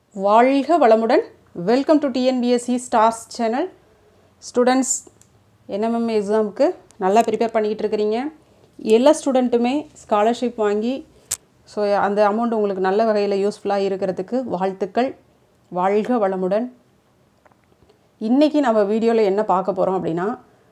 வாழ்க வளமுடன் welcome to TNPSC stars channel students NMM எக்ஸாமுக்கு நல்லா ப்ரிப்பேர் பண்ணிக்கிட்டு இருக்கிறீங்க எல்லா ஸ்டூடெண்ட்டுமே ஸ்காலர்ஷிப் வாங்கி ஸோ அந்த அமௌண்ட் உங்களுக்கு நல்ல வகையில் யூஸ்ஃபுல்லாக இருக்கிறதுக்கு வாழ்த்துக்கள் வாழ்க வளமுடன் இன்றைக்கி நம்ம வீடியோவில் என்ன பார்க்க போகிறோம் அப்படின்னா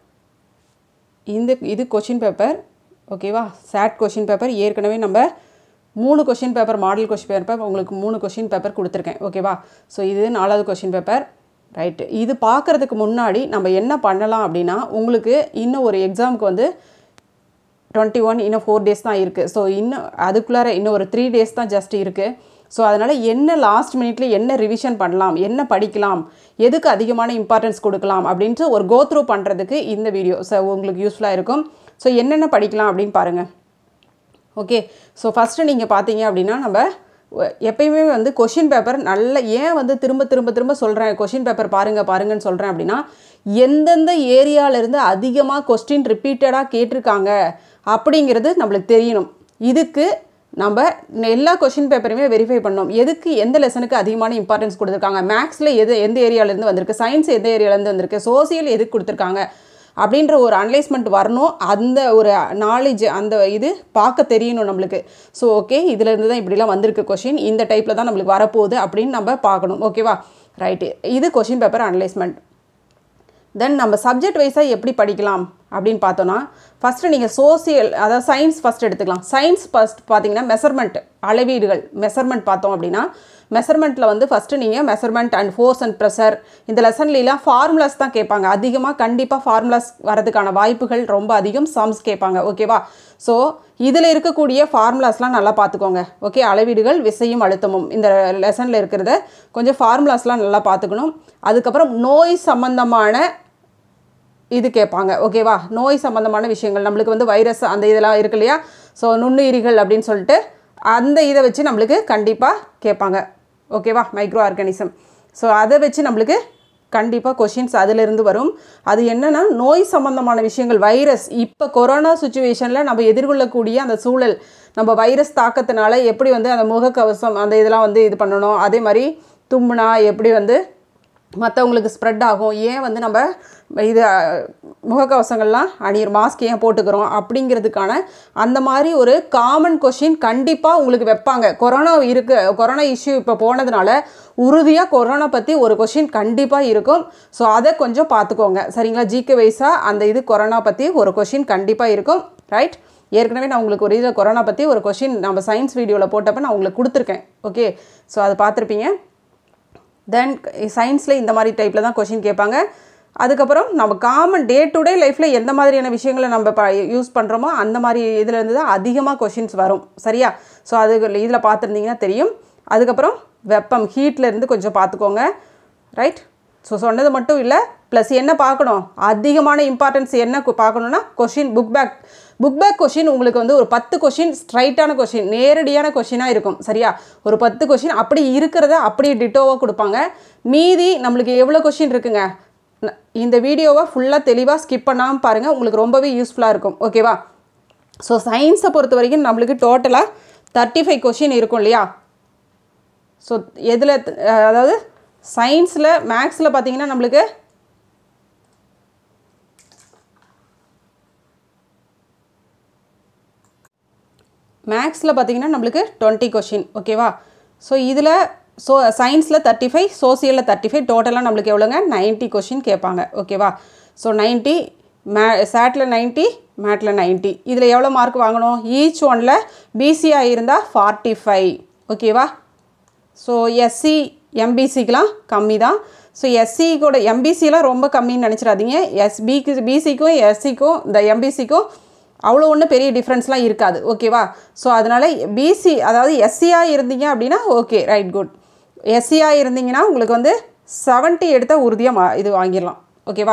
இந்த இது கொஷின் பேப்பர் ஓகேவா சேட் கொஷின் பேப்பர் ஏற்கனவே நம்ம மூணு question paper model question paper உங்களுக்கு மூணு கொஷின் பேப்பர் கொடுத்துருக்கேன் ஓகேவா ஸோ இது நாலாவது கொஷின் பேப்பர் ரைட்டு இது பார்க்குறதுக்கு முன்னாடி நம்ம என்ன பண்ணலாம் அப்படின்னா உங்களுக்கு இன்னும் ஒரு எக்ஸாமுக்கு வந்து டுவெண்ட்டி ஒன் இன்னும் ஃபோர் டேஸ் தான் இருக்குது ஸோ இன்னும் அதுக்குள்ளார இன்னும் ஒரு த்ரீ டேஸ் தான் ஜஸ்ட் இருக்குது ஸோ அதனால் என்ன லாஸ்ட் மினிட்ல என்ன ரிவிஷன் பண்ணலாம் என்ன படிக்கலாம் எதுக்கு அதிகமான இம்பார்ட்டன்ஸ் கொடுக்கலாம் அப்படின்ட்டு ஒரு கோ த்ரூ பண்ணுறதுக்கு இந்த வீடியோ ஸோ உங்களுக்கு யூஸ்ஃபுல்லாக இருக்கும் ஸோ என்னென்ன படிக்கலாம் அப்படின்னு பாருங்கள் ஓகே ஸோ ஃபஸ்ட்டு நீங்கள் பார்த்தீங்க அப்படின்னா நம்ம ஒ- எப்பயுமே வந்து கொஷின் பேப்பர் நல்ல ஏன் வந்து திரும்ப திரும்ப திரும்ப சொல்கிறேன் கொஷின் பேப்பர் பாருங்கள் பாருங்கன்னு சொல்கிறேன் அப்படின்னா எந்தெந்த ஏரியாவிலேருந்து அதிகமாக கொஸ்டின் ரிப்பீட்டடாக கேட்டிருக்காங்க அப்படிங்கிறது நம்மளுக்கு தெரியணும் இதுக்கு நம்ம எல்லா கொஷின் பேப்பரையுமே வெரிஃபை பண்ணோம் எதுக்கு எந்த லெசனுக்கு அதிகமான இம்பார்ட்டன்ஸ் கொடுத்துருக்காங்க மேக்ஸில் எது எந்த ஏரியாவிலேருந்து வந்திருக்கு சயின்ஸ் எந்த ஏரியாவிலேருந்து வந்திருக்கு சோசியல் எதுக்கு கொடுத்துருக்காங்க அப்படின்ற ஒரு அனலைஸ்மெண்ட் வரணும் அந்த ஒரு நாலேஜ் அந்த இது பார்க்க தெரியணும் நம்மளுக்கு ஸோ ஓகே இதுலேருந்து தான் இப்படிலாம் வந்திருக்கு கொஷின் இந்த டைப்பில் தான் நம்மளுக்கு வரப்போகுது அப்படின்னு நம்ம பார்க்கணும் ஓகேவா ரைட்டு இது கொஷின் பேப்பர் அனலைஸ்மெண்ட் தென் நம்ம சப்ஜெக்ட் வைஸாக எப்படி படிக்கலாம் அப்படின்னு பார்த்தோன்னா ஃபஸ்ட்டு நீங்கள் சோசியல் அதாவது சயின்ஸ் ஃபஸ்ட் எடுத்துக்கலாம் சயின்ஸ் ஃபஸ்ட் பார்த்தீங்கன்னா மெஷர்மெண்ட் அளவீடுகள் மெஷர்மெண்ட் பார்த்தோம் அப்படின்னா மெஷர்மெண்ட்டில் வந்து ஃபஸ்ட்டு நீங்கள் measurement and force and pressure இந்த லெசன்லாம் ஃபார்முலாஸ் தான் கேட்பாங்க அதிகமாக கண்டிப்பாக ஃபார்முலாஸ் வரதுக்கான வாய்ப்புகள் ரொம்ப அதிகம் சம்ஸ் கேட்பாங்க ஓகேவா ஸோ இதில் இருக்கக்கூடிய ஃபார்முலாஸ்லாம் நல்லா பார்த்துக்கோங்க ஓகே அளவீடுகள் விசையும் அழுத்தமும் இந்த லெசனில் இருக்கிறத கொஞ்சம் ஃபார்முலாஸ்லாம் நல்லா பார்த்துக்கணும் அதுக்கப்புறம் நோய் சம்பந்தமான இது கேட்பாங்க ஓகேவா நோய் சம்மந்தமான விஷயங்கள் நம்மளுக்கு வந்து வைரஸ் அந்த இதெல்லாம் இருக்கு இல்லையா ஸோ நுண்ணுயிரிகள் அப்படின்னு சொல்லிட்டு அந்த இதை வச்சு நம்மளுக்கு கண்டிப்பாக கேட்பாங்க ஓகேவா மைக்ரோ ஆர்கானிசம் ஸோ அதை வச்சு நம்மளுக்கு கண்டிப்பாக கொஷின்ஸ் அதிலிருந்து வரும் அது என்னென்னா நோய் சம்மந்தமான விஷயங்கள் வைரஸ் இப்போ கொரோனா சுச்சுவேஷனில் நம்ம எதிர்கொள்ளக்கூடிய அந்த சூழல் நம்ம வைரஸ் தாக்கத்தினால எப்படி வந்து அந்த முகக்கவசம் அந்த இதெல்லாம் வந்து இது பண்ணணும் அதே மாதிரி தும்முனா எப்படி வந்து மற்றவங்களுக்கு ஸ்ப்ரெட் ஆகும் ஏன் வந்து நம்ம இது அஹ், முகக்கவசங்கள்லாம் அணியிற மாஸ்க் ஏன் போட்டுக்கிறோம் அப்படிங்கிறதுக்கான அந்த மாதிரி ஒரு காமன் கொஷின் கண்டிப்பாக உங்களுக்கு வைப்பாங்க கொரோனா இருக்கு கொரோனா இஷ்யூ இப்போ போனதுனால உறுதியாக கொரோனா பற்றி ஒரு கொஷின் கண்டிப்பாக இருக்கும் ஸோ அதை கொஞ்சம் பார்த்துக்கோங்க சரிங்களா ஜிகே வைஸாக அந்த இது கொரோனா பற்றி ஒரு கொஷின் கண்டிப்பாக இருக்கும் ரைட் ஏற்கனவே நான் உங்களுக்கு ஒரு இதில் கொரோனா பற்றி ஒரு கொஷின் நம்ம சயின்ஸ் வீடியோவில் போட்டப்போ நான் உங்களுக்கு கொடுத்துருக்கேன் ஓகே ஸோ அதை பார்த்துருப்பீங்க தென் சயின்ஸில் இந்த மாதிரி டைப்பில் தான் கொஷின் கேட்பாங்க அதுக்கப்புறம் நம்ம காமன் டே டு டே லைஃப்பில் எந்த மாதிரியான விஷயங்களை நம்ம ப யூஸ் பண்ணுறோமோ அந்த மாதிரி இதுலேருந்து தான் அதிகமாக கொஷின்ஸ் வரும் சரியா ஸோ அது இதில் பார்த்துருந்தீங்கன்னா தெரியும் அதுக்கப்புறம் வெப்பம் ஹீட்ல இருந்து கொஞ்சம் பார்த்துக்கோங்க ரைட் ஸோ சொன்னது மட்டும் இல்லை ப்ளஸ் என்ன பார்க்கணும் அதிகமான இம்பார்ட்டன்ஸ் என்ன கு- பார்க்கணுன்னா question book back book back question உங்களுக்கு வந்து ஒரு பத்து கொஷின் ஸ்ட்ரைட்டான கொஷின் நேரடியான கொஷினாக இருக்கும் சரியா ஒரு பத்து கொஷின் அப்படி இருக்கிறத அப்படியே டிட்டோவாக கொடுப்பாங்க மீதி நம்மளுக்கு எவ்வளோ கொஷின் இருக்குங்க ந- இந்த வீடியோவை ஃபுல்லாக தெளிவாக ஸ்கிப் பண்ணாமல் பாருங்கள் உங்களுக்கு ரொம்பவே யூஸ்ஃபுல்லாக இருக்கும் ஓகேவா ஸோ சயின்ஸை பொறுத்த வரைக்கும் நம்மளுக்கு டோட்டலாக தேர்ட்டி ஃபைவ் கொஷின் இருக்கும் இல்லையா ஸோ எதில் அதாவது சயின்ஸில் மேக்ஸில் பார்த்தீங்கன்னா நம்மளுக்கு மேக்ஸில் பார்த்தீங்கன்னா நம்மளுக்கு டுவெண்ட்டி கொஷின் ஓகேவா ஸோ இதில் ஸோ சயின்ஸில் தேர்ட்டி ஃபைவ் சோசியலில் தேர்ட்டி ஃபைவ் டோட்டலாக நம்மளுக்கு எவ்வளோங்க 90 கொஷின் கேட்பாங்க ஓகேவா ஸோ 90 மே சேட்டில் 90 மேட்டில் 90 இதில் எவ்வளோ மார்க் வாங்கணும் ஈச் ஒனில் பிசியாக இருந்தால் ஃபார்ட்டி ஃபைவ் ஓகேவா ஸோ எஸ்சி எம்பிசிக்கெலாம் கம்மி தான் ஸோ எஸ்சி கூட எம்பிசிலாம் ரொம்ப கம்மின்னு நினச்சிடாதீங்க எஸ்பிக்கு பிசிக்கும் எஸ்சிக்கும் இந்த எம்பிசிக்கும் அவ்வளோ ஒன்றும் பெரிய டிஃப்ரென்ஸ்லாம் இருக்காது ஓகேவா ஸோ அதனால் பிசி அதாவது எஸ்சியாக இருந்தீங்க அப்படின்னா ஓகே ரைட் குட் எஸ்சியாக இருந்தீங்கன்னா உங்களுக்கு வந்து 70 எடுத்தால் உறுதியாக மா இது வாங்கிடலாம் ஓகேவா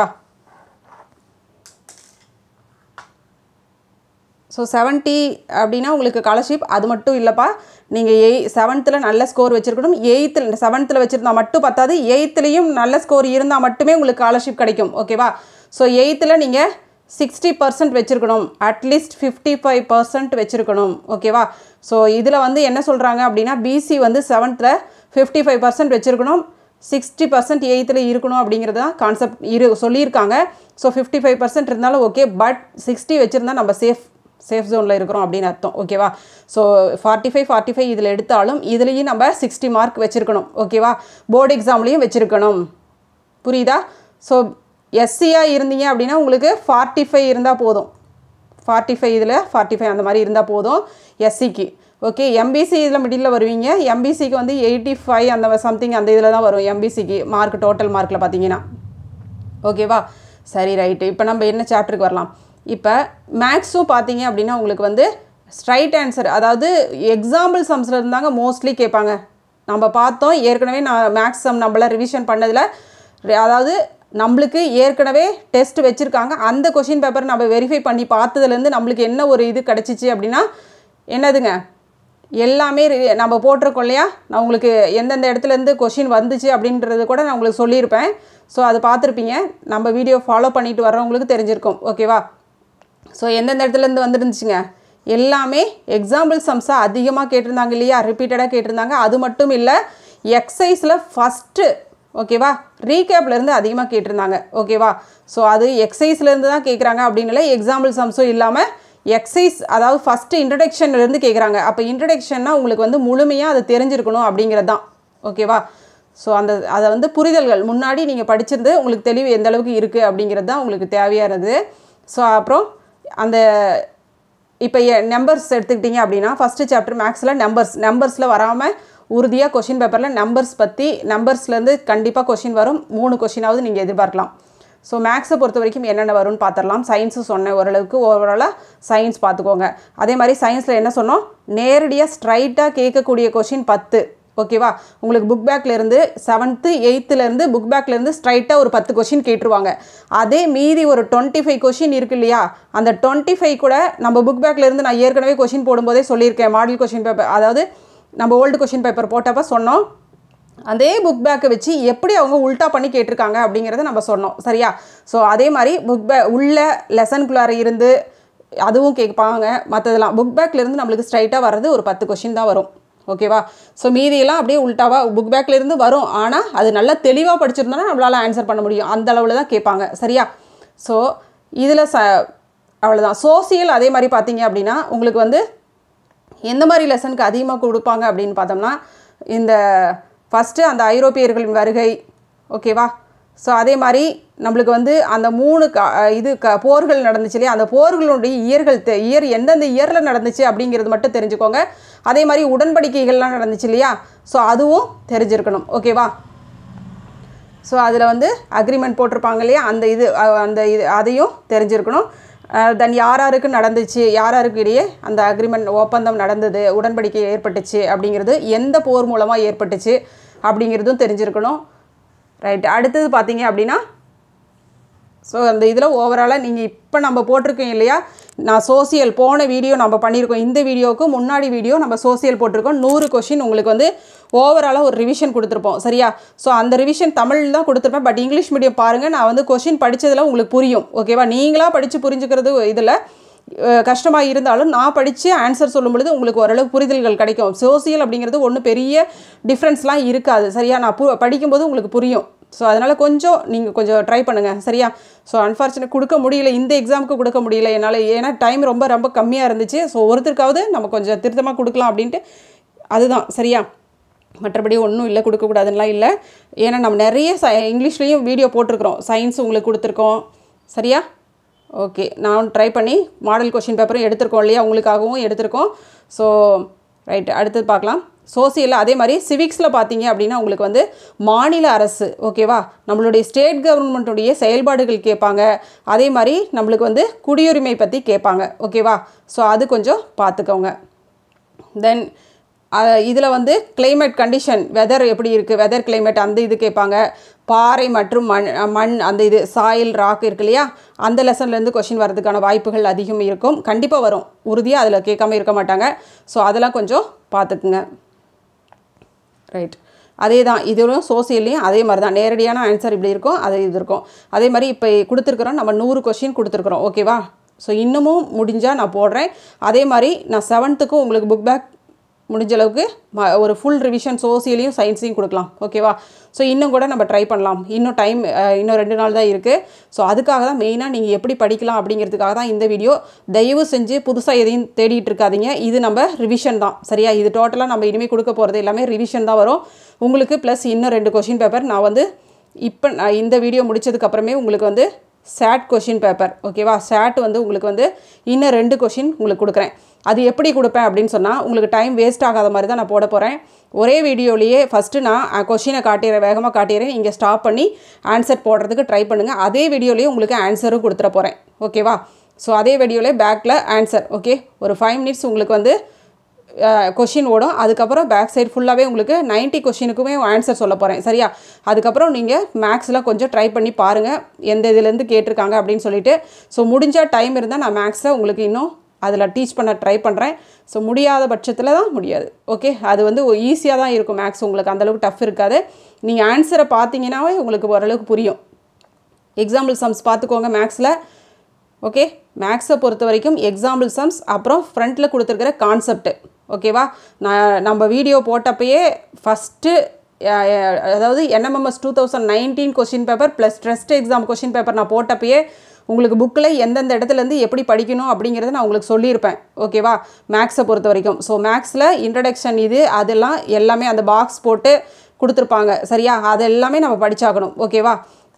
ஸோ 70 அப்படின்னா உங்களுக்கு ஸ்காலர்ஷிப் அது மட்டும் இல்லைப்பா நீங்கள் எய் செவன்த்தில் நல்ல ஸ்கோர் வச்சுருக்கணும் எயித்தில் செவன்த்தில் வச்சுருந்தா மட்டும் பத்தாது எயித்துலேயும் நல்ல ஸ்கோர் இருந்தால் மட்டுமே உங்களுக்கு ஸ்காலர்ஷிப் கிடைக்கும் ஓகேவா ஸோ எயித்தில் நீங்கள் சிக்ஸ்டி பர்சன்ட் வச்சுருக்கணும் அட்லீஸ்ட் ஃபிஃப்டி ஃபைவ் பர்சன்ட் வச்சுருக்கணும் ஓகேவா ஸோ இதில் வந்து என்ன சொல்கிறாங்க அப்படின்னா பிசி வந்து செவன்த்தில் ஃபிஃப்டி ஃபைவ் பர்சன்ட் வச்சுருக்கணும் சிக்ஸ்டி பர்சன்ட் எயித்தில் இருக்கணும் அப்படிங்கிறது தான் கான்செப்ட் இரு சொல்லியிருக்காங்க ஸோ ஃபிஃப்டி ஃபைவ் பர்சன்ட் இருந்தாலும் ஓகே பட் சிக்ஸ்டி வச்சுருந்தா நம்ம சேஃப் சேஃப் ஜோனில் இருக்கிறோம் அப்படின்னு அர்த்தம் ஓகேவா so forty five forty five இதில் எடுத்தாலும் இதுலேயும் நம்ம சிக்ஸ்டி மார்க் வச்சுருக்கணும் ஓகேவா போர்டு எக்ஸாம்லேயும் வச்சுருக்கணும் புரியுதா ஸோ எஸ்சியாக இருந்தீங்க அப்படின்னா உங்களுக்கு ஃபார்ட்டி ஃபைவ் இருந்தால் போதும் ஃபார்ட்டி ஃபைவ் இதில் ஃபார்ட்டி ஃபைவ் அந்த மாதிரி இருந்தால் போதும் எஸ்சிக்கு ஓகே எம்பிசி இதில் மிடில் வருவீங்க எம்பிசிக்கு வந்து எயிட்டி ஃபைவ் அந்த சம்திங் அந்த இதில் தான் வரும் எம்பிசிக்கு மார்க் டோட்டல் மார்க்கில் பார்த்தீங்கன்னா ஓகேவா சரி ரைட்டு இப்போ நம்ம என்ன சாப்டருக்கு வரலாம் இப்போ மேக்ஸும் பார்த்தீங்க அப்படின்னா உங்களுக்கு வந்து ஸ்ட்ரைட் ஆன்சர் அதாவது எக்ஸாம்பிள் சம்ஸில் இருந்தாங்க மோஸ்ட்லி கேட்பாங்க நம்ம பார்த்தோம் ஏற்கனவே நான் மேக்ஸ் சம் நம்மள ரிவிஷன் பண்ணதில் அதாவது நம்மளுக்கு ஏற்கனவே டெஸ்ட் வச்சுருக்காங்க அந்த கொஷின் பேப்பர் நம்ம வெரிஃபை பண்ணி பார்த்ததுலேருந்து நம்மளுக்கு என்ன ஒரு இது கிடச்சிச்சு அப்படின்னா என்னதுங்க எல்லாமே re- நம்ம போட்டிருக்கோம் இல்லையா நான் உங்களுக்கு எந்தெந்த இடத்துலேருந்து கொஷின் வந்துச்சு அப்படின்றது கூட நான் உங்களுக்கு சொல்லியிருப்பேன் ஸோ அது பார்த்துருப்பீங்க நம்ம வீடியோ ஃபாலோ பண்ணிட்டு வர்றவங்களுக்கு தெரிஞ்சிருக்கும் ஓகேவா ஸோ எந்தெந்த இடத்துலேருந்து வந்துருந்துச்சுங்க எல்லாமே எக்ஸாம்பிள் சம்ஸாக அதிகமாக கேட்டிருந்தாங்க இல்லையா ரிப்பீட்டடாக கேட்டிருந்தாங்க அது மட்டும் இல்லை எக்ஸைஸில் ஃபஸ்ட்டு ஓகேவா ரீகேப்லேருந்து அதிகமாக கேட்டிருந்தாங்க ஓகேவா ஸோ அது எக்ஸைஸ்லேருந்து தான் கேட்குறாங்க அப்படின்னு இல்லை எக்ஸாம்பிள் சம்ஸும் இல்லாமல் எக்ஸைஸ் அதாவது ஃபஸ்ட்டு இன்ட்ரடக்ஷன்லேருந்து கேட்குறாங்க அப்போ இன்ட்ரடக்ஷன்னா உங்களுக்கு வந்து முழுமையாக அது தெரிஞ்சிருக்கணும் அப்படிங்கிறது தான் ஓகேவா ஸோ அந்த அதை வந்து புரிதல்கள் முன்னாடி நீங்கள் படிச்சிருந்து உங்களுக்கு தெளிவு எந்த அளவுக்கு இருக்குது அப்படிங்கிறது தான் உங்களுக்கு தேவையானது ஸோ அப்புறம் அந்த இப்போ நம்பர்ஸ் எடுத்துக்கிட்டிங்க அப்படின்னா ஃபஸ்ட்டு சாப்டர் மேக்ஸில் நம்பர்ஸ் நம்பர்ஸில் வராமல் உறுதியாக கொஷின் பேப்பரில் நம்பர்ஸ் பற்றி நம்பர்ஸ்லேருந்து கண்டிப்பாக கொஷின் வரும் மூணு கொஷினாவது நீங்கள் எதிர்பார்க்கலாம் ஸோ மேக்ஸை பொறுத்த வரைக்கும் என்னென்ன வரும்னு பார்த்துடலாம் சயின்ஸும் சொன்னேன் ஓரளவுக்கு ஓவராலாக சயின்ஸ் பார்த்துக்கோங்க அதே மாதிரி சயின்ஸில் என்ன சொன்னோம் நேரடியாக ஸ்ட்ரைட்டாக கேட்கக்கூடிய கொஷின் பத்து ஓகேவா உங்களுக்கு புக் பேக்லேருந்து செவன்த்து எயித்துலேருந்து புக் பேக்லேருந்து ஸ்ட்ரைட்டாக ஒரு பத்து கொஷின் கேட்டுருவாங்க அதே மீதி ஒரு டுவெண்ட்டி ஃபைவ் கொஷின் இருக்கு இல்லையா அந்த டுவெண்ட்டி ஃபைவ் கூட நம்ம புக் பேக்லேருந்து நான் ஏற்கனவே கொஷின் போடும்போதே சொல்லியிருக்கேன் மாடல் கொஷின் பேப்பர் அதாவது நம்ம ஓல்டு கொஷின் பேப்பர் போட்டப்ப சொன்னோம் அதே புக் பேக்கை வச்சு எப்படி அவங்க உல்ட்டா பண்ணி கேட்டிருக்காங்க அப்படிங்கிறத நம்ம சொன்னோம் சரியா ஸோ அதே மாதிரி புக் பே உள்ள லெசனுக்குள்ளார இருந்து அதுவும் கேட்பாங்க மற்றதெல்லாம் புக் பேக்லேருந்து நம்மளுக்கு ஸ்ட்ரைட்டாக வர்றது ஒரு பத்து கொஷின் தான் வரும் ஓகேவா ஸோ மீதியெல்லாம் அப்படியே உல்ட்டாவாக புக் பேக்லேருந்து வரும் ஆனால் அது நல்லா தெளிவாக படிச்சிருந்தோன்னா நம்மளால் ஆன்சர் பண்ண முடியும் அந்த அளவில் தான் கேட்பாங்க சரியா ஸோ இதில் ச அவ்வளோதான் சோசியல் அதே மாதிரி பார்த்தீங்க அப்படின்னா உங்களுக்கு வந்து எந்த மாதிரி லெசனுக்கு அதிகமாக கொடுப்பாங்க அப்படின்னு பார்த்தோம்னா இந்த ஃபஸ்ட்டு அந்த ஐரோப்பியர்களின் வருகை ஓகேவா ஸோ அதே மாதிரி நம்மளுக்கு வந்து அந்த மூணு க இது க போர்கள் நடந்துச்சு இல்லையா அந்த போர்களுடைய இயர்கள் தெ இயர் எந்தெந்த இயரில் நடந்துச்சு அப்படிங்கிறது மட்டும் தெரிஞ்சுக்கோங்க அதே மாதிரி உடன்படிக்கைகள்லாம் நடந்துச்சு இல்லையா ஸோ அதுவும் தெரிஞ்சிருக்கணும் ஓகேவா ஸோ அதில் வந்து அக்ரிமெண்ட் போட்டிருப்பாங்க இல்லையா அந்த இது அஹ், அந்த இது அதையும் தெரிஞ்சிருக்கணும் தென் யார் யாருக்கு நடந்துச்சு யார் யாருக்கு இடையே அந்த அக்ரிமெண்ட் ஒப்பந்தம் நடந்தது உடன்படிக்கை ஏற்பட்டுச்சு அப்படிங்கிறது எந்த போர் மூலமாக ஏற்பட்டுச்சு அப்படிங்கிறதும் தெரிஞ்சிருக்கணும் ரைட் அடுத்தது பார்த்தீங்க அப்படின்னா ஸோ அந்த இதில் ஓவராலாக நீங்கள் இப்போ நம்ம போட்டிருக்கோம் இல்லையா நான் சோசியல் போன வீடியோ நம்ம பண்ணியிருக்கோம் இந்த வீடியோவுக்கு முன்னாடி வீடியோ நம்ம சோசியல் போட்டிருக்கோம் நூறு கொஷின் உங்களுக்கு வந்து ஓவராலாக ஒரு ரிவிஷன் கொடுத்துருப்போம் சரியா ஸோ அந்த ரிவிஷன் தமிழ் தான் கொடுத்துருப்பேன் பட் இங்கிலீஷ் மீடியம் பாருங்கள் நான் வந்து கொஷின் படித்ததில் உங்களுக்கு புரியும் ஓகேவா நீங்களாக படித்து புரிஞ்சுக்கிறது இதில் கஷ்டமாக இருந்தாலும் நான் படித்து ஆன்சர் சொல்லும் பொழுது உங்களுக்கு ஓரளவு புரிதல்கள் கிடைக்கும் சோசியல் அப்படிங்கிறது ஒன்றும் பெரிய டிஃப்ரென்ஸ்லாம் இருக்காது சரியா நான் பு படிக்கும்போது உங்களுக்கு புரியும் ஸோ அதனால் கொஞ்சம் நீங்கள் கொஞ்சம் ட்ரை பண்ணுங்கள் சரியா ஸோ அன்ஃபார்ச்சுனேட் கொடுக்க முடியல இந்த எக்ஸாமுக்கு கொடுக்க முடியல என்னால் ஏன்னா டைம் ரொம்ப ரொம்ப கம்மியாக இருந்துச்சு ஸோ ஒருத்தருக்காவது நம்ம கொஞ்சம் திருத்தமாக கொடுக்கலாம் அப்படின்ட்டு அதுதான் சரியா மற்றபடி ஒன்றும் இல்லை கொடுக்கக்கூடாதுன்னெலாம் இல்லை ஏன்னா நம்ம நிறைய ச இங்கிலீஷ்லேயும் வீடியோ போட்டிருக்கிறோம் சயின்ஸ் உங்களுக்கு கொடுத்துருக்கோம் சரியா ஓகே நான் ட்ரை பண்ணி மாடல் கொஷின் பேப்பரும் எடுத்திருக்கோம் இல்லையா உங்களுக்காகவும் எடுத்திருக்கோம் ஸோ ரைட் அடுத்தது பார்க்கலாம் சோசியலில் அதே மாதிரி சிவிக்ஸில் பார்த்தீங்க அப்படின்னா உங்களுக்கு வந்து மாநில அரசு ஓகேவா நம்மளுடைய ஸ்டேட் கவர்மெண்ட்டுடைய செயல்பாடுகள் கேட்பாங்க அதே மாதிரி நம்மளுக்கு வந்து குடியுரிமை பற்றி கேட்பாங்க ஓகேவா ஸோ அது கொஞ்சம் பார்த்துக்கோங்க தென் இதில் வந்து climate கண்டிஷன் வெதர் எப்படி இருக்குது வெதர் climate அந்த இது கேட்பாங்க பாறை மற்றும் மண் மண் அந்த இது சாயில் ராக் இருக்கு இல்லையா அந்த லெசன்லேருந்து கொஷின் வரதுக்கான வாய்ப்புகள் அதிகம் இருக்கும் கண்டிப்பாக வரும் உறுதியாக அதில் கேட்காம இருக்க மாட்டாங்க ஸோ அதெல்லாம் கொஞ்சம் பார்த்துக்குங்க ரைட் அதே தான் இதுவும் சோசியல்லையும் அதே மாதிரி தான் நேரடியான ஆன்சர் இப்படி இருக்கும் அது இது இருக்கும் அதே மாதிரி இப்போ கொடுத்துருக்குறோம் நம்ம நூறு கொஷின் கொடுத்துருக்குறோம் ஓகேவா ஸோ இன்னமும் முடிஞ்சால் நான் போடுறேன் அதே மாதிரி நான் செவன்த்துக்கும் உங்களுக்கு புக் பேக் முடிஞ்ச அளவுக்கு ம ஒரு ஃபுல் ரிவிஷன் சோசியலையும் சயின்ஸையும் கொடுக்கலாம் ஓகேவா ஸோ இன்னும் கூட நம்ம ட்ரை பண்ணலாம் இன்னும் டைம் இன்னும் ரெண்டு நாள் தான் இருக்குது ஸோ அதுக்காக தான் மெயினாக நீங்கள் எப்படி படிக்கலாம் அப்படிங்கிறதுக்காக தான் இந்த வீடியோ தயவு செஞ்சு புதுசாக எதையும் தேடிட்டு இருக்காதீங்க இது நம்ம ரிவிஷன் தான் சரியா இது டோட்டலாக நம்ம இனிமேல் கொடுக்க போகிறது எல்லாமே ரிவிஷன் தான் வரும் உங்களுக்கு ப்ளஸ் இன்னும் ரெண்டு கொஷின் பேப்பர் நான் வந்து இப்போ நான் இந்த வீடியோ முடிச்சதுக்கு அப்புறமே உங்களுக்கு வந்து சேட் கொஷின் பேப்பர் ஓகேவா சேட் வந்து உங்களுக்கு வந்து இன்னும் ரெண்டு கொஷின் உங்களுக்கு கொடுக்குறேன் அது எப்படி கொடுப்பேன் அப்படின்னு சொன்னால் உங்களுக்கு டைம் வேஸ்ட் ஆகாத மாதிரி தான் நான் போட போகிறேன் ஒரே வீடியோலேயே ஃபஸ்ட்டு நான் கொஷினை காட்டிடுறேன் வேகமாக காட்டிடுறேன் இங்கே ஸ்டாப் பண்ணி ஆன்சர் போடுறதுக்கு ட்ரை பண்ணுங்கள் அதே வீடியோலேயே உங்களுக்கு ஆன்சரும் கொடுத்துட போகிறேன் ஓகேவா ஸோ அதே வீடியோலேயே பேக்கில் ஆன்சர் ஓகே ஒரு ஃபைவ் மினிட்ஸ் உங்களுக்கு வந்து கொஷின் ஓடும் அதுக்கப்புறம் பேக் சைடு ஃபுல்லாகவே உங்களுக்கு 90 கொஷினுக்குமே ஆன்சர் சொல்ல போகிறேன் சரியா அதுக்கப்புறம் நீங்கள் மேக்ஸில் கொஞ்சம் ட்ரை பண்ணி பாருங்கள் எந்த இதுலேருந்து கேட்டிருக்காங்க அப்படின்னு சொல்லிட்டு ஸோ முடிஞ்சால் டைம் இருந்தால் நான் மேக்ஸை உங்களுக்கு இன்னும் அதில் டீச் பண்ண ட்ரை பண்ணுறேன் ஸோ முடியாத பட்சத்தில் தான் முடியாது ஓகே அது வந்து ஈஸியாக தான் இருக்கும் மேக்ஸ் உங்களுக்கு அந்தளவுக்கு டஃப் இருக்காது நீங்கள் ஆன்சரை பார்த்தீங்கன்னாவே உங்களுக்கு ஓரளவுக்கு புரியும் எக்ஸாம்பிள் சம்ஸ் பார்த்துக்கோங்க மேக்ஸில் ஓகே மேக்ஸை பொறுத்த வரைக்கும் எக்ஸாம்பிள் சம்ஸ் அப்புறம் ஃப்ரண்ட்டில் கொடுத்துருக்கிற கான்செப்ட் ஓகேவா நான் நம்ம வீடியோ போட்டப்பயே ஃபஸ்ட்டு அதாவது NMMS two thousand nineteen question paper plus trust exam question paper நான் போட்டப்பயே உங்களுக்கு புக்கில் எந்தெந்த இடத்துலேருந்து எப்படி படிக்கணும் அப்படிங்கிறத நான் உங்களுக்கு சொல்லியிருப்பேன் ஓகேவா மேக்ஸை பொறுத்த வரைக்கும் ஸோ மேக்ஸில் இன்ட்ரடக்ஷன் இது அதெல்லாம் எல்லாமே அந்த பாக்ஸ் போட்டு கொடுத்துருப்பாங்க சரியா அது எல்லாமே நம்ம படிச்சாகணும் ஓகேவா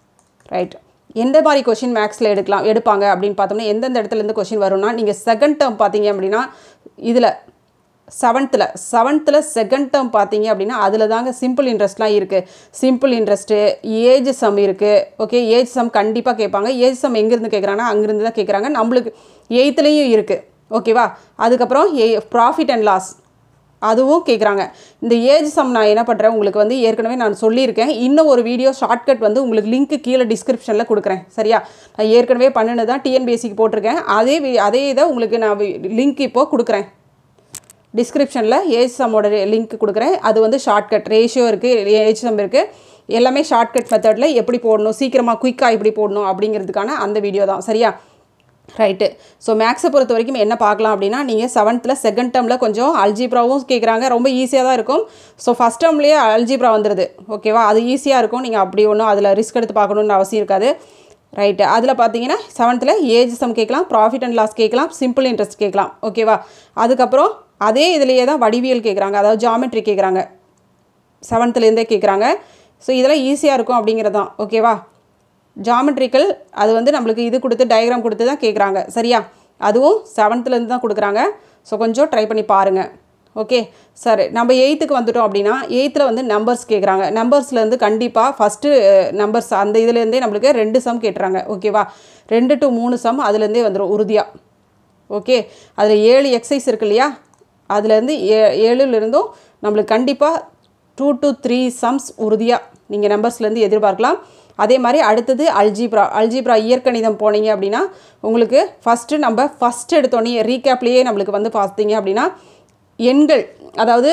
ரைட் எந்த மாதிரி கொஷின் மேக்ஸில் எடுக்கலாம் எடுப்பாங்க அப்படின்னு பார்த்தோம்னா எந்தெந்த இடத்துலேருந்து கொஷின் வரும்னா நீங்கள் செகண்ட் டேர்ம் பார்த்தீங்க அப்படின்னா இதில் செவன்த்தில் செவன்த்தில் செகண்ட் டேர்ம் பார்த்தீங்க அப்படின்னா அதில் தாங்க சிம்பிள் இன்ட்ரெஸ்ட்லாம் இருக்குது சிம்பிள் இன்ட்ரெஸ்ட்டு ஏஜ் சம் இருக்குது ஓகே ஏஜ் சம் கண்டிப்பாக கேட்பாங்க ஏஜ் சம் எங்கேருந்து கேட்குறாங்கன்னா அங்கேருந்து தான் கேட்குறாங்க நம்மளுக்கு எயித்துலேயும் இருக்குது ஓகேவா அதுக்கப்புறம் ஏ ப்ராஃபிட் அண்ட் லாஸ் அதுவும் கேட்குறாங்க இந்த ஏஜ் சம் நான் என்ன பண்ணுறேன் உங்களுக்கு வந்து ஏற்கனவே நான் சொல்லியிருக்கேன் இன்னும் ஒரு வீடியோ ஷார்ட்கட் வந்து உங்களுக்கு லிங்க் கீழே டிஸ்கிரிப்ஷனில் கொடுக்குறேன் சரியா நான் ஏற்கனவே பண்ணினது தான் டிஎன்பிஎஸ்சிக்கு போட்டிருக்கேன் அதே வி- அதே இதை உங்களுக்கு நான் லிங்க் இப்போது கொடுக்குறேன் டிஸ்கிரிப்ஷனில் ஏஜ் சம்மோட லிங்க் கொடுக்குறேன் அது வந்து ஷார்ட்கட் ரேஷியோ இருக்குது ஏஜ் சம் இருக்குது எல்லாமே ஷார்ட்கட் மெத்தடில் எப்படி போடணும் சீக்கிரமாக குயிக்காக எப்படி போடணும் அப்படிங்கிறதுக்கான அந்த வீடியோ தான் சரியா ரைட்டு ஸோ மேக்ஸை பொறுத்த வரைக்கும் என்ன பார்க்கலாம் அப்படின்னா நீங்கள் செவன்த்தில் செகண்ட் டேர்மில் கொஞ்சம் அல்ஜிப்ராவும் கேட்குறாங்க ரொம்ப ஈஸியாக தான் இருக்கும் ஸோ ஃபஸ்ட் டேர்ம்லேயே அல்ஜிப்ரா வந்துடுது ஓகேவா அது ஈஸியாக இருக்கும் நீங்கள் அப்படி ஒன்றும் அதில் ரிஸ்க் எடுத்து பார்க்கணுன்னு அவசியம் இருக்காது ரைட்டு அதில் பார்த்தீங்கன்னா செவன்த்தில் ஏஜ் சம் கேட்கலாம் ப்ராஃபிட் அண்ட் லாஸ் கேட்கலாம் சிம்பிள் இன்ட்ரெஸ்ட் கேட்கலாம் ஓகேவா அதுக்கப்புறம் அதே இதுலேயே தான் வடிவியல் கேட்குறாங்க அதாவது ஜாமெட்ரி கேட்குறாங்க செவன்த்துலேருந்தே கேட்குறாங்க ஸோ இதெல்லாம் ஈஸியாக இருக்கும் அப்படிங்கிறது தான் ஓகேவா ஜாமெட்ரிக்கல் அது வந்து நம்மளுக்கு இது கொடுத்து டயக்ராம் கொடுத்து தான் கேட்குறாங்க சரியா அதுவும் செவன்த்துலேருந்து தான் கொடுக்குறாங்க ஸோ கொஞ்சம் ட்ரை பண்ணி பாருங்கள் ஓகே சரி நம்ம எயித்துக்கு வந்துட்டோம் அப்படின்னா எயித்தில் வந்து நம்பர்ஸ் கேட்குறாங்க நம்பர்ஸ்லேருந்து கண்டிப்பாக ஃபஸ்ட்டு நம்பர்ஸ் அந்த இதுலேருந்தே நம்மளுக்கு ரெண்டு சம் கேட்டுறாங்க ஓகேவா ரெண்டு டு மூணு சம் அதுலேருந்தே வந்துடும் உறுதியாக ஓகே அதில் ஏழு எக்ஸசைஸ் இருக்கு இல்லையா அதுலேருந்து ஏ ஏழுலேருந்தும் நம்மளுக்கு கண்டிப்பாக டூ டு த்ரீ சம்ஸ் உறுதியாக நீங்கள் நம்பர்ஸ்லேருந்து எதிர்பார்க்கலாம் அதே மாதிரி அடுத்தது அல்ஜிப்ரா அல்ஜிப்ரா இயற்கணிதம் போனீங்க அப்படின்னா உங்களுக்கு ஃபஸ்ட்டு நம்ம ஃபஸ்ட் எடுத்தோடனே ரீகேப்லேயே நம்மளுக்கு வந்து பார்த்தீங்க அப்படின்னா எண்கள் அதாவது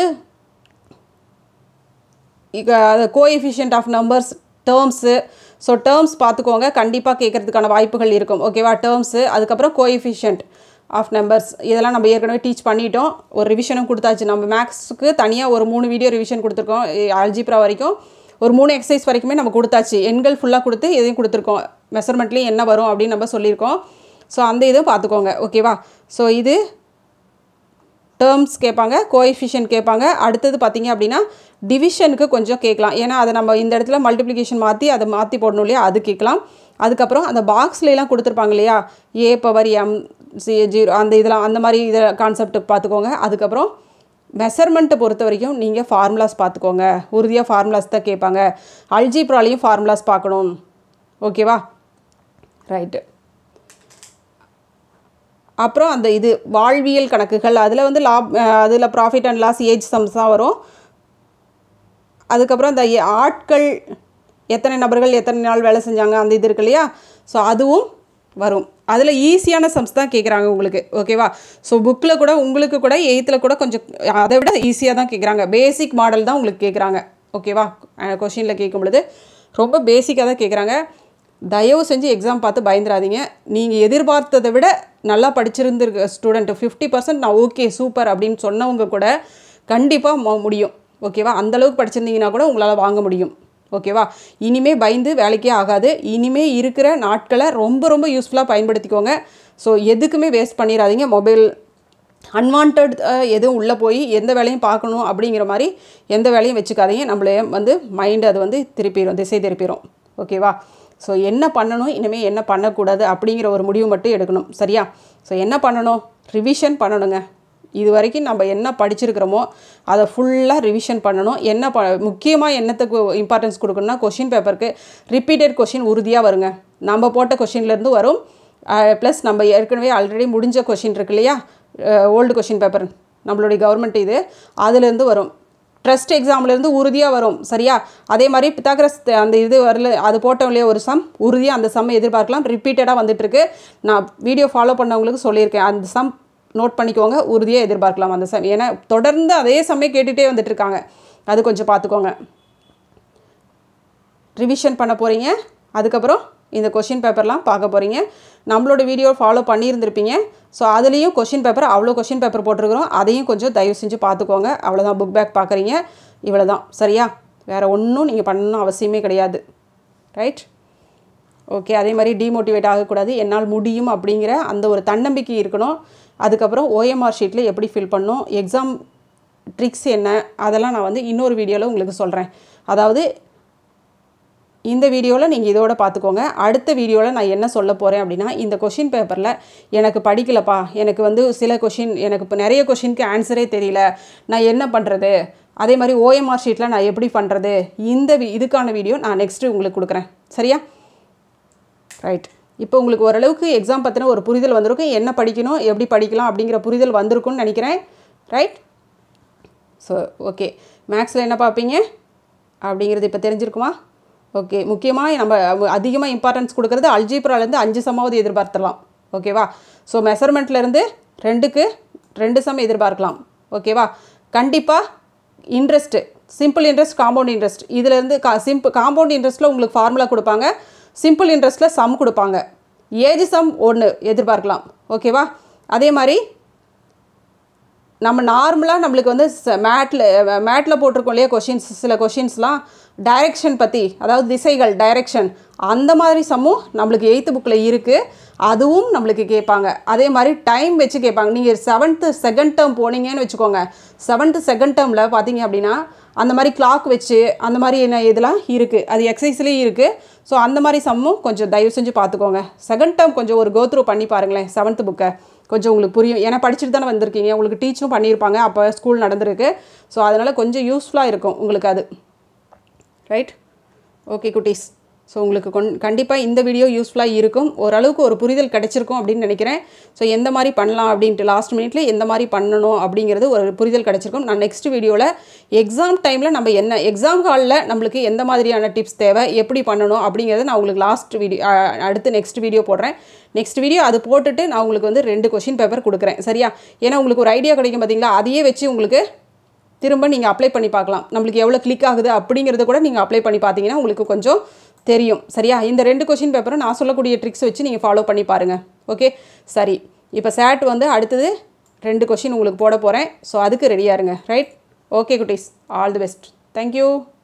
coefficient of numbers terms so terms பார்த்துக்கோங்க கண்டிப்பாக கேட்குறதுக்கான வாய்ப்புகள் இருக்கும் ஓகேவா டேர்ம்ஸு அதுக்கப்புறம் கோஎஃபிஷியன்ட் ஆஃப் நம்பர்ஸ் இதெல்லாம் நம்ம ஏற்கனவே டீச் பண்ணிட்டோம் ஒரு ரிவிஷனும் கொடுத்தாச்சு நம்ம மேக்ஸுக்கு தனியாக ஒரு மூணு வீடியோ ரிவிஷன் கொடுத்துருக்கோம் அல்ஜிப்ரா வரைக்கும் ஒரு மூணு எக்ஸசைஸ் வரைக்குமே நம்ம கொடுத்தாச்சு எண்கள் ஃபுல்லாக கொடுத்து இதையும் கொடுத்துருக்கோம் மெஷர்மெண்ட்லேயும் என்ன வரும் அப்படின்னு நம்ம சொல்லியிருக்கோம் ஸோ அந்த இதுவும் பார்த்துக்கோங்க ஓகேவா ஸோ இது டேர்ம்ஸ் கேட்பாங்க கோஎஃபிஷியன்ட் கேட்பாங்க அடுத்தது பார்த்தீங்க அப்படின்னா டிவிஷனுக்கு கொஞ்சம் கேட்கலாம் ஏன்னா அதை நம்ம இந்த இடத்துல மல்டிப்ளிகேஷன் மாற்றி அதை மாற்றி போடணும் இல்லையா அது கேட்கலாம் அதுக்கப்புறம் அந்த பாக்ஸ்லாம் கொடுத்துருப்பாங்க இல்லையா A power M C zero அந்த இதெல்லாம் அந்த மாதிரி இதை கான்செப்ட் பார்த்துக்கோங்க அதுக்கப்புறம் மெஷர்மெண்ட்டை பொறுத்த வரைக்கும் நீங்கள் ஃபார்முலாஸ் பார்த்துக்கோங்க உறுதியாக ஃபார்முலாஸ் தான் கேட்பாங்க அல்ஜிப்ராலையும் ஃபார்முலாஸ் பார்க்கணும் ஓகேவா ரைட்டு அப்புறம் அந்த இது வாழ்வியல் கணக்குகள் அதில் வந்து லாப் அதில் profit and loss age sums தான் வரும் அதுக்கப்புறம் இந்த எ- ஆட்கள் எத்தனை நபர்கள் எத்தனை நாள் வேலை செஞ்சாங்க அந்த இது இருக்கு இல்லையா ஸோ அதுவும் வரும் அதில் ஈஸியான சம்ஸ் தான் கேட்குறாங்க உங்களுக்கு ஓகேவா ஸோ புக்கில் கூட உங்களுக்கு கூட எயித்தில் கூட கொஞ்சம் அதை விட ஈஸியாக தான் கேட்குறாங்க பேசிக் மாடல் தான் உங்களுக்கு கேட்குறாங்க ஓகேவா கொஷினில் கேட்கும் பொழுது ரொம்ப பேசிக்காக தான் கேட்குறாங்க தயவு செஞ்சு எக்ஸாம் பார்த்து பயந்துடாதீங்க நீங்கள் எதிர்பார்த்ததை விட நல்லா படிச்சிருந்திருக்க ஸ்டூடெண்ட் ஃபிஃப்டி பர்சன்ட் நான் ஓகே சூப்பர் அப்படின்னு சொன்னவங்க கூட கண்டிப்பாக முடியும் ஓகேவா அந்தளவுக்கு படிச்சிருந்தீங்கன்னா கூட உங்களால் வாங்க முடியும் ஓகேவா இனிமே பயந்து வேலைக்கே ஆகாது இனிமே இருக்கிற நாட்களை ரொம்ப ரொம்ப யூஸ்ஃபுல்லாக பயன்படுத்திக்கோங்க ஸோ எதுக்குமே வேஸ்ட் பண்ணிடாதீங்க மொபைல் அன்வான்ட் எதுவும் உள்ளே போய் எந்த வேலையும் பார்க்கணும் அப்படிங்கிற மாதிரி எந்த வேலையும் வச்சுக்காதீங்க நம்மளே வந்து மைண்டு அது வந்து திருப்பிடும் திசை திருப்பிடும் ஓகேவா ஸோ என்ன பண்ணணும் இனிமேல் என்ன பண்ணக்கூடாது அப்படிங்கிற ஒரு முடிவு மட்டும் எடுக்கணும் சரியா ஸோ என்ன பண்ணணும் ரிவிஷன் பண்ணணுங்க இது வரைக்கும் நம்ம என்ன படிச்சிருக்கிறோமோ அதை ஃபுல்லாக ரிவிஷன் பண்ணணும் என்ன ப முக்கியமாக என்னத்துக்கு இம்பார்ட்டன்ஸ் கொடுக்கணும்னா கொஷின் பேப்பருக்கு ரிப்பீட்டட் கொஷின் உறுதியாக வருங்க நம்ம போட்ட கொஷின்லேருந்து வரும் ப்ளஸ் நம்ம ஏற்கனவே ஆல்ரெடி முடிஞ்ச கொஷின் இருக்கு இல்லையா ஓல்டு கொஷின் பேப்பர் நம்மளுடைய கவர்மெண்ட் இது அதுலேருந்து வரும் ட்ரஸ்ட் எக்ஸாம்லேருந்து உறுதியாக வரும் சரியா அதே மாதிரி பித்தாகரஸ் அந்த இது வரல அது போட்டோம் இல்லையா ஒரு சம் உறுதியாக அந்த சம் எதிர்பார்க்கலாம் ரிப்பீட்டடாக வந்துட்டுருக்கு நான் வீடியோ ஃபாலோ பண்ணவங்களுக்கு சொல்லியிருக்கேன் அந்த சம் நோட் பண்ணிக்கோங்க உறுதியாக எதிர்பார்க்கலாம் அந்த சம் ஏன்னா தொடர்ந்து அதே சமயம் கேட்டுகிட்டே வந்துட்டு இருக்காங்க அது கொஞ்சம் பார்த்துக்கோங்க ரிவிஷன் பண்ண போகிறீங்க அதுக்கப்புறம் இந்த கொஷின் பேப்பர்லாம் பார்க்க போகிறீங்க நம்மளோட வீடியோ ஃபாலோ பண்ணியிருந்திருப்பீங்க ஸோ அதுலேயும் கொஷின் பேப்பர் அவ்வளோ கொஷின் பேப்பர் போட்டிருக்கிறோம் அதையும் கொஞ்சம் தயவு செஞ்சு பார்த்துக்கோங்க அவ்வளோதான் புக் பேக் பார்க்குறீங்க இவ்வளோ தான் சரியா வேறு ஒன்றும் நீங்கள் பண்ணணும் அவசியமே கிடையாது ரைட் ஓகே அதே மாதிரி டிமோட்டிவேட் ஆகக்கூடாது என்னால் முடியும் அப்படிங்கிற அந்த ஒரு தன்னம்பிக்கை இருக்கணும் அதுக்கப்புறம் ஓஎம்ஆர் ஷீட்டில் எப்படி ஃபில் பண்ணணும் எக்ஸாம் ட்ரிக்ஸ் என்ன அதெல்லாம் நான் வந்து இன்னொரு வீடியோவில் உங்களுக்கு சொல்கிறேன் அதாவது இந்த வீடியோவில் நீங்கள் இதோட பார்த்துக்கோங்க அடுத்த வீடியோவில் நான் என்ன சொல்ல போகிறேன் அப்படின்னா இந்த கொஷின் பேப்பரில் எனக்கு படிக்கலப்பா எனக்கு வந்து சில கொஷின் எனக்கு இப்போ நிறைய கொஷினுக்கு ஆன்சரே தெரியல நான் என்ன பண்ணுறது அதே மாதிரி ஓஎம்ஆர் ஷீட்டில் நான் எப்படி பண்ணுறது இந்த வி இதுக்கான வீடியோ நான் நெக்ஸ்ட்டு உங்களுக்கு கொடுக்குறேன் சரியா ரைட் இப்போ உங்களுக்கு ஓரளவுக்கு எக்ஸாம் பற்றின ஒரு புரிதல் வந்திருக்கும் என்ன படிக்கணும் எப்படி படிக்கலாம் அப்படிங்கிற புரிதல் வந்திருக்கும்னு நினைக்கிறேன் ரைட் ஸோ ஓகே மேக்ஸில் என்ன பார்ப்பீங்க அப்படிங்கிறது இப்போ தெரிஞ்சிருக்குமா ஓகே முக்கியமாக நம்ம அதிகமாக இம்பார்ட்டன்ஸ் கொடுக்குறது அல்ஜீப்ராலேருந்து அஞ்சு சமாவது எதிர்பார்த்துடலாம் ஓகேவா ஸோ மெஷர்மெண்ட்லேருந்து ரெண்டுக்கு ரெண்டு சம் எதிர்பார்க்கலாம் ஓகேவா கண்டிப்பாக interest simple interest compound interest இதுலேருந்து கா சிம்பிள் காம்பவுண்ட் இன்ட்ரெஸ்ட்டில் உங்களுக்கு ஃபார்முலா கொடுப்பாங்க சிம்பிள் இன்ட்ரெஸ்ட்டில் சம் கொடுப்பாங்க ஏஜ் சம் ஒன்று எதிர்பார்க்கலாம் ஓகேவா அதே மாதிரி நம்ம நார்மலாக நம்மளுக்கு வந்து மேட்டில் மேட்டில் போட்டிருக்கோம் இல்லையா கொஷின்ஸ் சில கொஷின்ஸ்லாம் டைரெக்ஷன் பற்றி அதாவது திசைகள் டைரெக்ஷன் அந்த மாதிரி சம்மும் நம்மளுக்கு எயித்து புக்கில் இருக்குது அதுவும் நம்மளுக்கு கேட்பாங்க அதே மாதிரி டைம் வச்சு கேட்பாங்க நீங்கள் செவன்த்து செகண்ட் டேர்ம் போனீங்கன்னு வச்சுக்கோங்க செவன்த்து செகண்ட் டேர்மில் பார்த்தீங்க அப்படின்னா அந்த மாதிரி கிளாக் வச்சு அந்த மாதிரி என்ன இதெல்லாம் இருக்குது அது எக்ஸசைஸ்லேயும் இருக்குது ஸோ அந்த மாதிரி சம்மும் கொஞ்சம் தயவு செஞ்சு பார்த்துக்கோங்க செகண்ட் டேர்ம் கொஞ்சம் ஒரு கோத்ரூ பண்ணி பாருங்களேன் செவன்த்து புக்கை கொஞ்சம் உங்களுக்கு புரியும் ஏன்னா படிச்சுட்டு தானே வந்திருக்கீங்க உங்களுக்கு டீச்சும் பண்ணியிருப்பாங்க அப்போ ஸ்கூல் நடந்திருக்கு ஸோ அதனால் கொஞ்சம் யூஸ்ஃபுல்லாக இருக்கும் உங்களுக்கு அது ரைட் ஓகே குட்டீஸ் ஸோ உங்களுக்கு கொன் கண்டிப்பாக இந்த வீடியோ யூஸ்ஃபுல்லாக இருக்கும் ஓரளவுக்கு ஒரு புரிதல் கிடைச்சிருக்கும் அப்படின்னு நினைக்கிறேன் ஸோ எந்த மாதிரி பண்ணலாம் அப்படின்ட்டு லாஸ்ட் மினிட்ல எந்த மாதிரி பண்ணணும் அப்படிங்கிறது ஒரு புரிதல் கிடைச்சிருக்கும் நான் நெக்ஸ்ட் வீடியோவில் எக்ஸாம் டைமில் நம்ம என்ன எக்ஸாம் ஹாலில் நம்மளுக்கு எந்த மாதிரியான டிப்ஸ் தேவை எப்படி பண்ணணும் அப்படிங்கிறத நான் உங்களுக்கு லாஸ்ட் வீடியோ அடுத்து நெக்ஸ்ட் வீடியோ போடுறேன் நெக்ஸ்ட் வீடியோ அது போட்டுட்டு நான் உங்களுக்கு வந்து ரெண்டு கொஷின் பேப்பர் கொடுக்குறேன் சரியா ஏன்னா உங்களுக்கு ஒரு ஐடியா கிடைக்கும் பார்த்தீங்களா அதையே வச்சு உங்களுக்கு திரும்ப நீங்கள் அப்ளை பண்ணி பார்க்கலாம் நம்மளுக்கு எவ்வளோ கிளிக் ஆகுது அப்படிங்கிறத கூட நீங்கள் அப்ளை பண்ணி பார்த்தீங்கன்னா உங்களுக்கு கொஞ்சம் தெரியும் சரியா இந்த ரெண்டு கொஷின் பேப்பரும் நான் சொல்லக்கூடிய ட்ரிக்ஸ் வச்சு நீங்கள் ஃபாலோ பண்ணி பாருங்கள் ஓகே சரி இப்போ சேட் வந்து அடுத்தது ரெண்டு கொஷின் உங்களுக்கு போட போகிறேன் ஸோ அதுக்கு ரெடியாக இருங்க ரைட் ஓகே குட்டீஸ் ஆல் தி பெஸ்ட் தேங்க்யூ